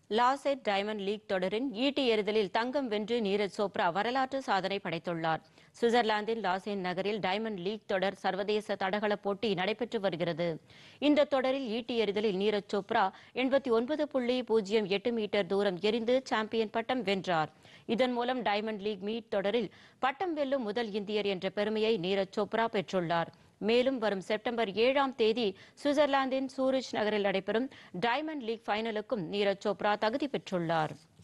லாசெட் diamond league தொடரின் ஈட்டி எறிதலில் தங்கம் வென்று நீரஜ் சோப்ரா வரலாற்று சாதனை படைத்துள்ளார் சுவிட்சர்லாந்தின் லாசேன் நகரில் டைமண்ட் லீக் தொடர் சர்வதேச தடகள போட்டி நடைபெற்று வருகிறது இந்த தொடரில் ஈட்டி எறிதலில் நீரஜ் சோப்ரா எண்பத்தி ஒன்பது புள்ளி பூஜ்ஜியம் எட்டு மீட்டர் தூரம் எறிந்து சாம்பியன் பட்டம் வென்றார் இதன் மூலம் டைமண்ட் லீக் மீட் தொடரில் பட்டம் வெல்லும் முதல் இந்தியர் என்ற பெருமையை நீரஜ் சோப்ரா பெற்றுள்ளார் மேலும் வரும் செப்டம்பர் ஏழாம் தேதி சுவிட்சர்லாந்தின் சூரிச் நகரில் நடைபெறும் டைமண்ட் லீக் ஃபைனலுக்கும் நீரஜ் சோப்ரா தகுதி பெற்றுள்ளார்